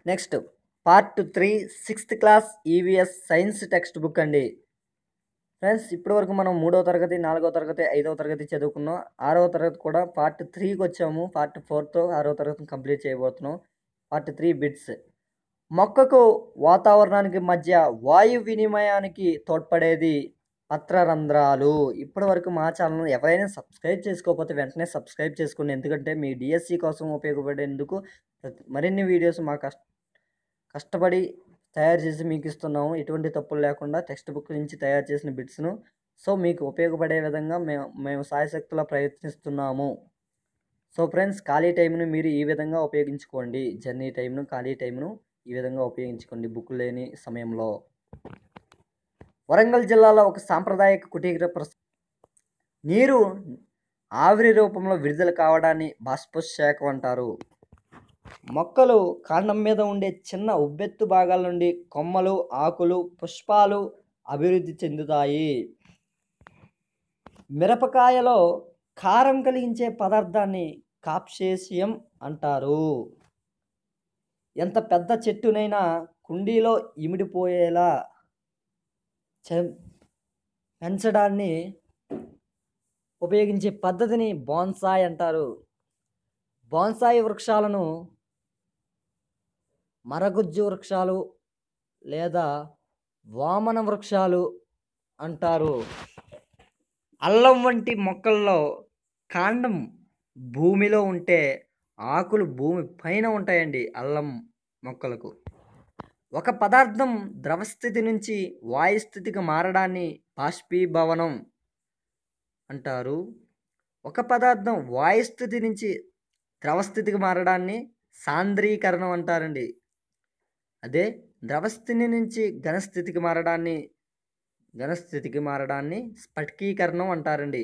next part three sixth class EVS science text book అండి friends ఇప్పటివరకు మనం మూడవ తరగతి నాలుగవ తరగతి ఐదవ తరగతి చదువుకున్నాం ఆరవ తరగతి కూడా పార్ట్ త్రీకి వచ్చాము పార్ట్ ఫోర్తో ఆరవ తరగతిని కంప్లీట్ చేయబోతున్నాం పార్ట్ త్రీ బిట్స్ మొక్కకు వాతావరణానికి మధ్య వాయు వినిమయానికి తోడ్పడేది పత్రరంధ్రాలు ఇప్పటి వరకు మా ఛానల్ ఎవరైనా సబ్స్క్రైబ్ చేసుకోకపోతే వెంటనే సబ్స్క్రైబ్ చేసుకోండి ఎందుకంటే మీ డిఎస్సి కోసం ఉపయోగపడేందుకు ప్రతి- మరిన్ని వీడియోస్ మా కష్ట కష్టపడి తయారు చేసి మీకు ఇస్తున్నాము ఎటువంటి తప్పులు లేకుండా టెక్స్ట్ బుక్ నుంచి తయారు చేసిన బిట్స్ను సో మీకు ఉపయోగపడే విధంగా మేము మేము సాయశక్తులా ప్రయత్నిస్తున్నాము సో ఫ్రెండ్స్ ఖాళీ టైంను మీరు ఈ విధంగా ఉపయోగించుకోండి జర్నీ టైంను ఖాళీ టైంను ఈ విధంగా ఉపయోగించుకోండి బుక్ లేని సమయంలో వరంగల్ జిల్లాలో ఒక సాంప్రదాయక కుటీర ప్రస్ నీరు ఆవిరి రూపంలో విడుదల కావడాన్ని బాష్పోత్సేకం అంటారు మొక్కలు కాండం మీద ఉండే చిన్న ఉబ్బెత్తు భాగాల నుండి కొమ్మలు ఆకులు పుష్పాలు అభివృద్ధి చెందుతాయి మిరపకాయలో కారం కలిగించే పదార్థాన్ని కాప్సేసియం అంటారు ఎంత పెద్ద చెట్టునైనా కుండీలో ఇమిడిపోయేలా చెం- పెంచడాన్ని ఉపయోగించే పద్ధతిని బోన్సాయ్ అంటారు బోన్సాయి వృక్షాలను మరగుజ్జు వృక్షాలు లేదా వామన వృక్షాలు అంటారు అల్లం వంటి మొక్కల్లో కాండం భూమిలో ఉంటే ఆకులు భూమి పైన ఉంటాయండి అల్లం మొక్కలకు ఒక పదార్థం ద్రవస్థితి నుంచి వాయుస్థితికి మారడాన్ని బాష్పీభవనం అంటారు ఒక పదార్థం వాయుస్థితి నుంచి ద్రవస్థితికి మారడాన్ని సాంద్రీకరణం అంటారండి అదే ద్రవస్థితి నుంచి ఘనస్థితికి మారడాన్ని ఘనస్థితికి మారడాన్ని స్ఫటికీకరణం అంటారండి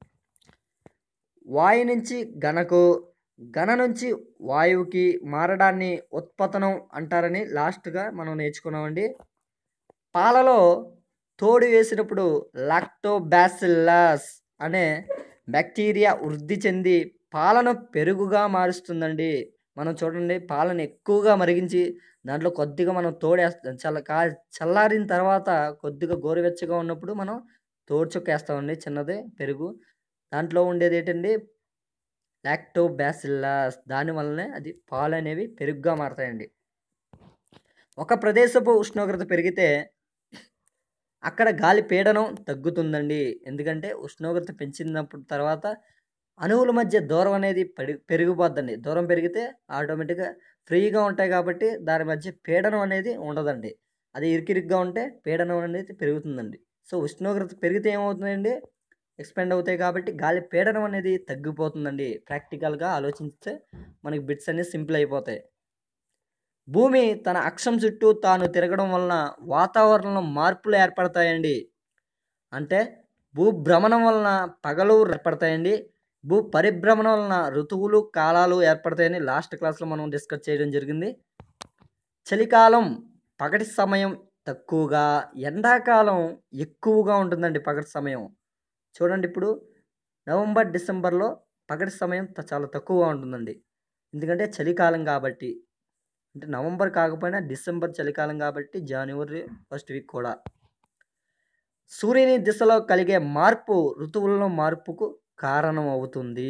వాయు నుంచి ఘనకు ఘన నుంచి వాయువుకి మారడాన్ని ఉత్పతనం అంటారని లాస్ట్గా మనం నేర్చుకున్నామండి పాలలో తోడు వేసినప్పుడు లాక్టోబాసిల్లస్ అనే బ్యాక్టీరియా వృద్ధి చెంది పాలను పెరుగుగా మారుస్తుందండి మనం చూడండి పాలను ఎక్కువగా మరిగించి దాంట్లో కొద్దిగా మనం తోడేస్తాం చల్ల కా చల్లారిన తర్వాత కొద్దిగా గోరువెచ్చగా ఉన్నప్పుడు మనం తోడు చుక్క వేస్తామండి చిన్నదే పెరుగు దాంట్లో ఉండేది ఏంటండి లాక్టోబాసిల్లస్ దానివల్లనే అది పాలు అనేవి పెరుగుగా మారతాయండి ఒక ప్రదేశపు ఉష్ణోగ్రత పెరిగితే అక్కడ గాలి పీడనం తగ్గుతుందండి ఎందుకంటే ఉష్ణోగ్రత పెంచినప్పుడు తర్వాత అణువుల మధ్య దూరం అనేది పడి పెరిగిపోద్దండి దూరం పెరిగితే ఆటోమేటిక్గా ఫ్రీగా ఉంటాయి కాబట్టి దాని మధ్య పీడనం అనేది ఉండదండి అది ఇరికిరిగ్గా ఉంటే పీడనం అనేది పెరుగుతుందండి సో ఉష్ణోగ్రత పెరిగితే ఏమవుతుందండి ఎక్స్పెండ్ అవుతాయి కాబట్టి గాలి పీడనం అనేది తగ్గిపోతుందండి ప్రాక్టికల్గా ఆలోచిస్తే మనకి బిట్స్ అనేవి సింపుల్ అయిపోతాయి భూమి తన అక్షం చుట్టూ తాను తిరగడం వలన వాతావరణంలో మార్పులు ఏర్పడతాయండి అంటే భూభ్రమణం వలన పగలు ఏర్పడతాయండి భూ పరిభ్రమణం వలన ఋతువులు కాలాలు ఏర్పడతాయని లాస్ట్ క్లాస్లో మనం డిస్కస్ చేయడం జరిగింది చలికాలం పగటి సమయం తక్కువగా ఎండాకాలం ఎక్కువగా ఉంటుందండి పగటి సమయం చూడండి ఇప్పుడు నవంబర్ డిసెంబర్లో పగటి సమయం త- చాలా తక్కువగా ఉంటుందండి ఎందుకంటే చలికాలం కాబట్టి అంటే నవంబర్ కాకపోయినా డిసెంబర్ చలికాలం కాబట్టి జనవరి ఫస్ట్ వీక్ కూడా సూర్యుని దిశలో కలిగే మార్పు ఋతువులలో మార్పుకు కారణం అవుతుంది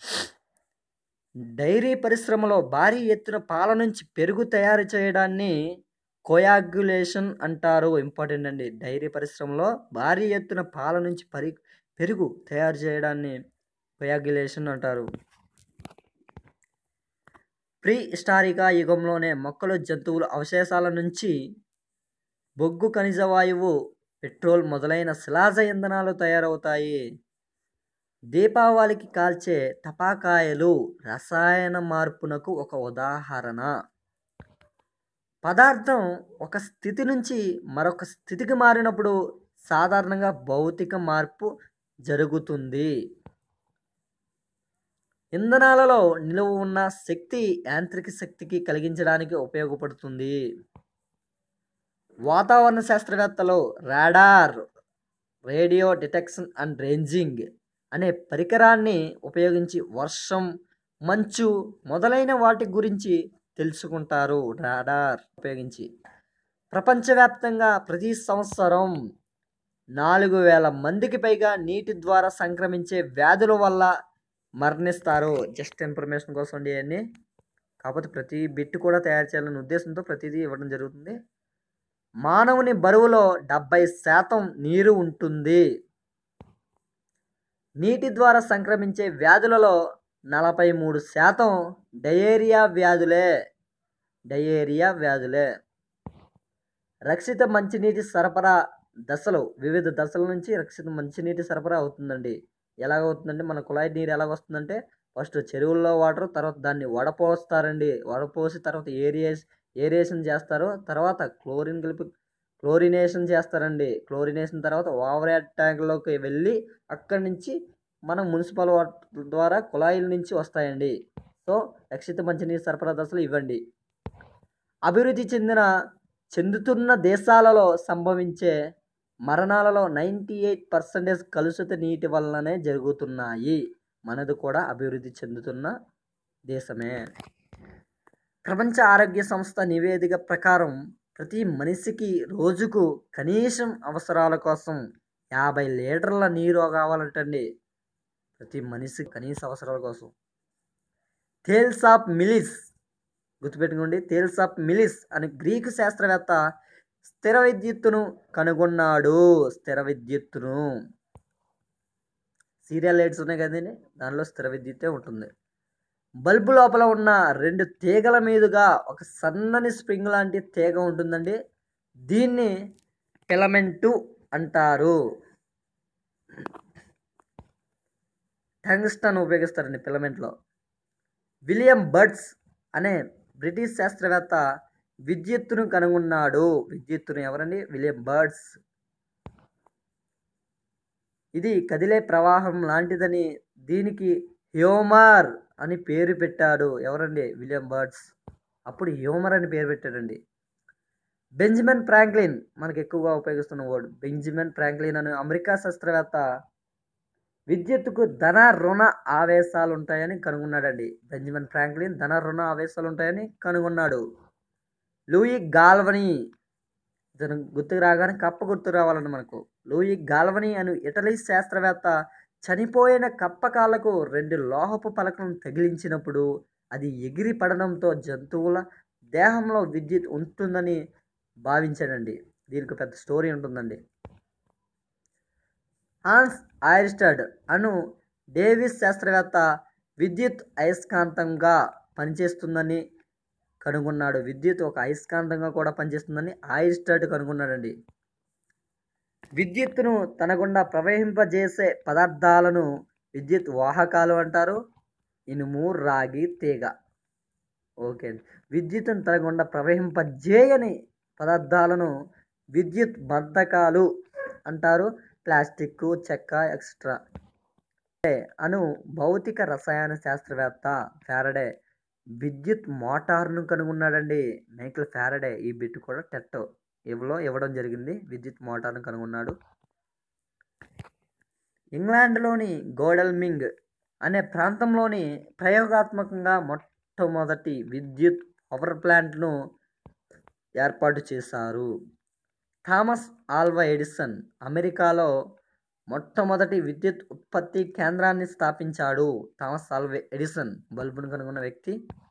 డైరీ పరిశ్రమలో భారీ ఎత్తున పాల నుంచి పెరుగు తయారు చేయడాన్ని కోయాగ్యులేషన్ అంటారు ఇంపార్టెంట్ అండి డైరీ పరిశ్రమలో భారీ ఎత్తున పాల నుంచి పరి పెరుగు తయారు చేయడాన్ని కోయాగ్యులేషన్ అంటారు ప్రీ హిస్టారికా యుగంలోనే మొక్కలు జంతువుల అవశేషాల నుంచి బొగ్గు ఖనిజ వాయువు పెట్రోల్ మొదలైన శిలాజ ఇంధనాలు తయారవుతాయి దీపావళికి కాల్చే టపాకాయలు రసాయన మార్పునకు ఒక ఉదాహరణ పదార్థం ఒక స్థితి నుంచి మరొక స్థితికి మారినప్పుడు సాధారణంగా భౌతిక మార్పు జరుగుతుంది ఇంధనాలలో నిలువ ఉన్న శక్తి యాంత్రిక శక్తికి కలిగించడానికి ఉపయోగపడుతుంది వాతావరణ శాస్త్రవేత్తలు radar radio detection and ranging అనే పరికరాన్ని ఉపయోగించి వర్షం మంచు మొదలైన వాటి గురించి తెలుసుకుంటారు రాడార్ ఉపయోగించి ప్రపంచవ్యాప్తంగా ప్రతి సంవత్సరం నాలుగు వేల మందికి పైగా నీటి ద్వారా సంక్రమించే వ్యాధుల వల్ల మరణిస్తారు జస్ట్ ఇన్ఫర్మేషన్ కోసం అండి ఇవన్నీ కాకపోతే ప్రతి బిట్ కూడా తయారు చేయాలనే ఉద్దేశంతో ప్రతిదీ ఇవ్వడం జరుగుతుంది మానవుని బరువులో డెబ్బై శాతం నీరు ఉంటుంది నీటి ద్వారా సంక్రమించే వ్యాధులలో నలభై మూడు శాతం డయేరియా వ్యాధులే డయేరియా వ్యాధులే రక్షిత మంచినీటి సరఫరా దశలు వివిధ దశల నుంచి రక్షిత మంచినీటి సరఫరా అవుతుందండి ఎలాగ అవుతుందంటే మన కుళాయి నీరు ఎలాగ వస్తుందంటే ఫస్ట్ చెరువుల్లో వాటర్ తర్వాత దాన్ని వడపోస్తారండి వడపోసి తర్వాత ఏరియేస్ ఏరియేషన్ చేస్తారు తర్వాత క్లోరిన్ కలిపి క్లోరినేషన్ చేస్తారండి క్లోరినేషన్ తర్వాత ఓవర్ హెడ్ ట్యాంక్లోకి వెళ్ళి అక్కడి నుంచి మన మున్సిపల్ వాటర్ ద్వారా కుళాయిల నుంచి వస్తాయండి సో రక్షిత మంచినీటి సరఫరా దశలు ఇవ్వండి అభివృద్ధి చెందిన చెందుతున్న దేశాలలో సంభవించే మరణాలలో నైంటీ ఎయిట్ పర్సెంటేజ్ కలుషిత నీటి వల్లనే జరుగుతున్నాయి మనది కూడా అభివృద్ధి చెందుతున్న దేశమే ప్రపంచ ఆరోగ్య సంస్థ నివేదిక ప్రకారం ప్రతి మనిషికి రోజుకు కనీసం అవసరాల కోసం యాభై లీటర్ల నీరు కావాలంటండి ప్రతి మనిషి కనీస అవసరాల కోసం థేల్స్ ఆఫ్ మిలిస్ గుర్తుపెట్టుకోండి థేల్స్ ఆఫ్ మిలిస్ అని గ్రీకు శాస్త్రవేత్త స్థిర విద్యుత్తును కనుగొన్నాడు స్థిర విద్యుత్తును సీరియల్ లైట్స్ ఉన్నాయి కదండి దానిలో స్థిర విద్యుత్తే ఉంటుంది బల్బు లోపల ఉన్న రెండు తీగల మీదుగా ఒక సన్నని స్ప్రింగ్ లాంటి తీగ ఉంటుందండి దీన్ని ఫిలమెంటు అంటారు టంగ్స్టన్ ఉపయోగిస్తారండి ఫిలమెంట్లో విలియం బర్డ్స్ అనే బ్రిటిష్ శాస్త్రవేత్త విద్యుత్తును కనుగొన్నాడు విద్యుత్తును ఎవరండి విలియం బర్డ్స్ ఇది కదిలే ప్రవాహం లాంటిదని దీనికి హ్యూమర్ అని పేరు పెట్టాడు ఎవరండి విలియం బర్డ్స్ అప్పుడు హ్యూమర్ అని పేరు పెట్టాడండి బెంజమిన్ ఫ్రాంక్లిన్ మనకి ఎక్కువగా ఉపయోగిస్తున్న వర్డ్ బెంజమిన్ ఫ్రాంక్లిన్ అనే అమెరికా శాస్త్రవేత్త విద్యుత్తుకు ధన రుణ ఆవేశాలు ఉంటాయని కనుగొన్నాడండి బెంజమిన్ ఫ్రాంక్లిన్ ధన రుణ ఆవేశాలు ఉంటాయని కనుగొన్నాడు లూయి గాల్వని ఇతను గుర్తుకు రాగానే కప్ప గుర్తు రావాలండి మనకు లూయి గాల్వని అను ఇటలీ శాస్త్రవేత్త చనిపోయిన కప్ప కాళ్ళకు రెండు లోహపు పలకలను తగిలించినప్పుడు అది ఎగిరి పడడంతో జంతువుల దేహంలో విద్యుత్ ఉంటుందని భావించాడండి దీనికి పెద్ద స్టోరీ ఉంటుందండి హాన్స్ ఐరిస్టడ్ అను డేవిస్ శాస్త్రవేత్త విద్యుత్ అయస్కాంతంగా పనిచేస్తుందని కనుగొన్నాడు విద్యుత్ ఒక అయస్కాంతంగా కూడా పనిచేస్తుందని ఐరిస్టడ్ కనుగొన్నాడండి విద్యుత్తును తన గుండా ప్రవహింపజేసే పదార్థాలను విద్యుత్ వాహకాలు అంటారు ఇనుము రాగి తీగ ఓకే అండి విద్యుత్తును తన గుండా ప్రవహింపజేయని పదార్థాలను విద్యుత్ బంధకాలు అంటారు ప్లాస్టిక్ చెక్క ఎక్స్ట్రా అను భౌతిక రసాయన శాస్త్రవేత్త ఫారడే విద్యుత్ మోటార్ను కనుగొన్నాడండి మైకిల్ ఫారడే ఈ బిట్ కూడా టెట్ ఇవ్వలో ఇవ్వడం జరిగింది విద్యుత్ మోటార్ను కనుగొన్నాడు ఇంగ్లాండ్లోని గోడల్మింగ్ అనే ప్రాంతంలోని ప్రయోగాత్మకంగా మొట్టమొదటి విద్యుత్ పవర్ ప్లాంట్ను ఏర్పాటు చేశారు థామస్ ఆల్వా ఎడిసన్ అమెరికాలో మొట్టమొదటి విద్యుత్ ఉత్పత్తి కేంద్రాన్ని స్థాపించాడు థామస్ ఆల్వా ఎడిసన్ బల్బును కనుగొన్న వ్యక్తి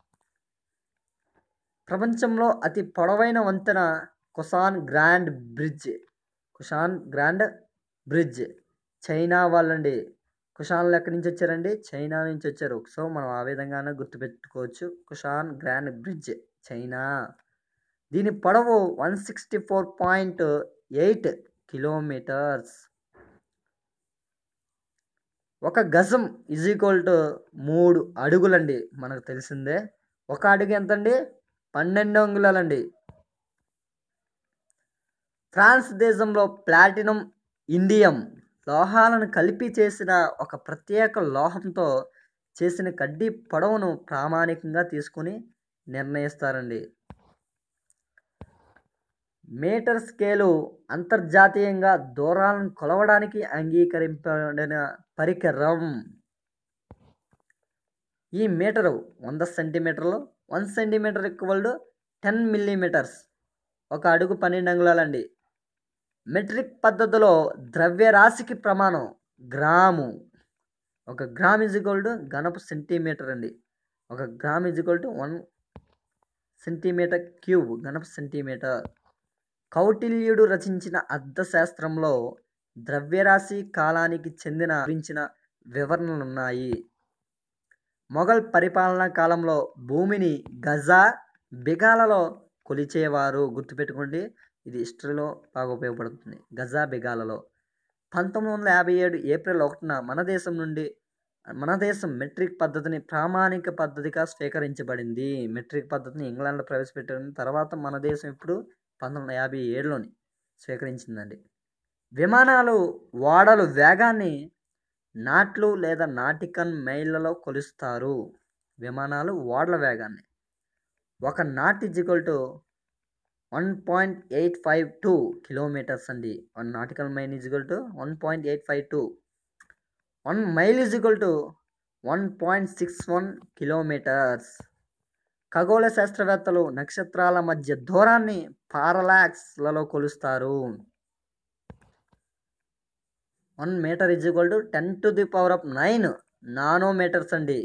ప్రపంచంలో అతి పొడవైన వంతెన Kushan grand bridge Kushan grand bridge China వాళ్ళండి కుషాన్లు ఎక్కడి నుంచి వచ్చారండి చైనా నుంచి వచ్చారు సో మనం ఆ విధంగానే గుర్తుపెట్టుకోవచ్చు కుషాన్ గ్రాండ్ బ్రిడ్జ్ చైనా దీని పొడవు one sixty four point eight kilometres ఒక గజం ఈజ్ ఈక్వల్ టు మూడు అడుగులండి మనకు తెలిసిందే ఒక అడుగు ఎంతండి పన్నెండు అంగుళాలండి ఫ్రాన్స్ దేశంలో ప్లాటినం ఇండియం లోహాలను కలిపి చేసిన ఒక ప్రత్యేక లోహంతో చేసిన కడ్డీ పొడవును ప్రామాణికంగా తీసుకుని నిర్ణయిస్తారండి మీటర్ స్కేలు అంతర్జాతీయంగా దూరాలను కొలవడానికి అంగీకరింపబడిన పరికరం ఈ మీటరు వంద సెంటీమీటర్లు one centimetre equal to ten millimetres ఒక అడుగు పన్నెండు అంగుళాలండి మెట్రిక్ పద్ధతిలో ద్రవ్యరాశికి ప్రమాణం గ్రాము ఒక గ్రామ్ ఇజ్ ఈక్వల్ టు ఘనపు సెంటీమీటర్ అండి ఒక gram is equal to one centimetre cube ఘనపు సెంటీమీటర్ కౌటిల్యుడు రచించిన అర్థశాస్త్రంలో ద్రవ్యరాశి కాలానికి చెందిన గురించిన వివరణలు ఉన్నాయి మొఘల్ పరిపాలనా కాలంలో భూమిని గజా బిగాలలో కొలిచేవారు గుర్తుపెట్టుకోండి ఇది హిస్టరీలో బాగా ఉపయోగపడుతుంది గజా బిగాలలో పంతొమ్మిది వందల యాభై ఏడు ఏప్రిల్ ఒకటిన మన దేశం నుండి మన దేశం మెట్రిక్ పద్ధతిని ప్రామాణిక పద్ధతిగా స్వీకరించబడింది మెట్రిక్ పద్ధతిని ఇంగ్లాండ్లో ప్రవేశపెట్టిన తర్వాత మన దేశం ఇప్పుడు పంతొమ్మిది వందల యాభై ఏడులోని స్వీకరించిందండి విమానాలు ఓడలు వేగాన్ని నాట్లు లేదా నాటికన్ మైళ్ళలో కొలుస్తారు విమానాలు ఓడల వేగాన్ని ఒక knot equal to one point eight five two kilometres అండి one nautical mile equal to one point eight five two one mile equal to one point six one kilometres ఖగోళ శాస్త్రవేత్తలు నక్షత్రాల మధ్య దూరాన్ని పారలాక్స్లలో కొలుస్తారు one metre is equal to ten to the power of nine nanometres అండి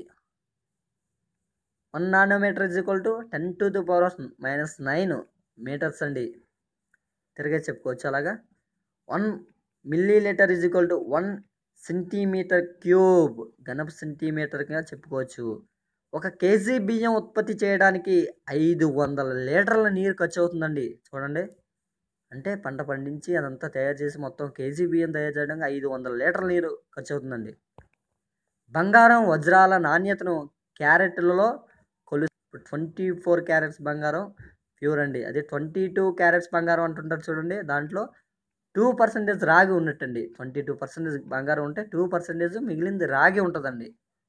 one nanometre is equal to ten to the power of minus nine metres అండి తిరిగే చెప్పుకోవచ్చు అలాగా one millilitre is equal to one centimetre cube ఘనపు సెంటీమీటర్గా చెప్పుకోవచ్చు ఒక KG బియ్యం ఉత్పత్తి చేయడానికి ఐదు వందల లీటర్ల నీరు ఖర్చు అవుతుందండి చూడండి అంటే పంట పండించి అదంతా తయారు చేసి మొత్తం కేజీ బియ్యం తయారు చేయడానికి ఐదు వందల లీటర్ల నీరు ఖర్చు అవుతుందండి బంగారం వజ్రాల నాణ్యతను క్యారెట్లలో కొలు ట్వంటీ ఫోర్ క్యారెట్స్ బంగారం ప్యూర్ అండి అదే ట్వంటీ టూ క్యారెట్స్ బంగారం అంటుంటారు చూడండి దాంట్లో టూ పర్సెంటేజ్ రాగి ఉన్నట్టండి ట్వంటీ టూ పర్సెంటేజ్ బంగారం ఉంటే టూ పర్సెంటేజ్ మిగిలింది రాగి ఉంటుందండి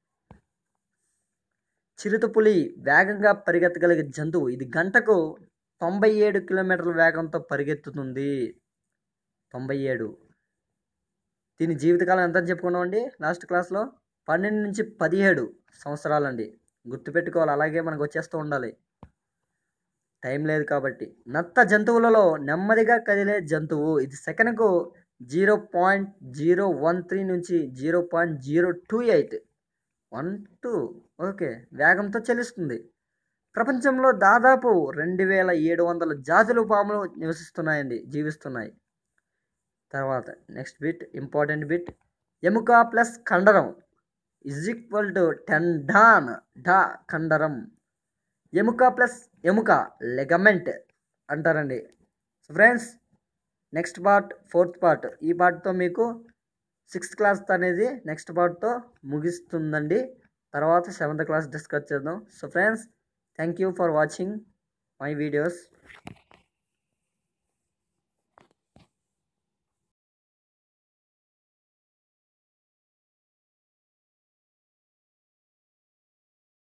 చిరుతపులి వేగంగా పరిగెత్తగలిగే జంతువు ఇది గంటకు తొంభై ఏడు కిలోమీటర్ల వేగంతో పరిగెత్తుతుంది తొంభై ఏడు దీని జీవితకాలం ఎంత అని చెప్పుకున్నామండి లాస్ట్ క్లాస్లో పన్నెండు నుంచి పదిహేడు సంవత్సరాలండి గుర్తుపెట్టుకోవాలి అలాగే మనకు వచ్చేస్తూ ఉండాలి టైం లేదు కాబట్టి నత్త జంతువులలో నెమ్మదిగా కదిలే జంతువు ఇది సెకండ్కు zero point zero one three నుంచి zero point zero two eight one two okay వేగంతో చెల్లిస్తుంది ప్రపంచంలో దాదాపు రెండు వేల ఏడు వందల జాతులు పాములు నివసిస్తున్నాయండి జీవిస్తున్నాయి తర్వాత నెక్స్ట్ బిట్ ఇంపార్టెంట్ బిట్ ఎముక ప్లస్ కండరం ఇజ్ ఈక్వల్ టు టెండాన్ డా కండరం ఎముక ప్లస్ ఎముక లెగమెంట్ అంటారండి so friends next part fourth part ఈ పార్ట్తో మీకు సిక్స్త్ క్లాస్ అనేది నెక్స్ట్ పార్ట్తో ముగిస్తుందండి తర్వాత సెవెంత్ క్లాస్ డిస్కస్ చేద్దాం so friends thank you for watching my videos